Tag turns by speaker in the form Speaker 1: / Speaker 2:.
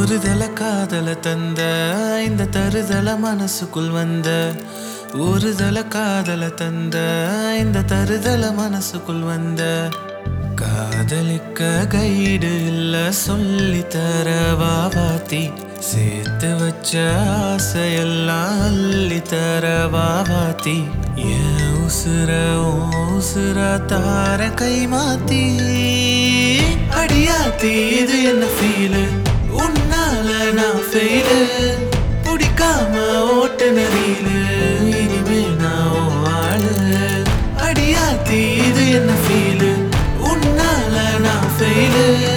Speaker 1: ஒரு தல காதல தந்த இந்த தருதல மனசுக்குள் வந்த ஒரு தல காதல தந்த இந்த தருதல மனசுக்குள் வந்த காதலிக்க கைடு இல்ல சொல்லி தர வாவாத்தி சேர்த்து வச்ச ஆசையெல்லாம் அள்ளி தர வாவாத்தி என் உசுர உன் உசுர தார கை மாத்தி அடியாத்தி இது என்ன ஃபீலு உன்னால நான் ஃபெயிலு பிடிக்காம ஓட்டுன ரீலு இனிமே நான் உன் ஆளு அடியாத்தி இது என்ன ஃபீலு உன்னால நான் ஃபெயிலு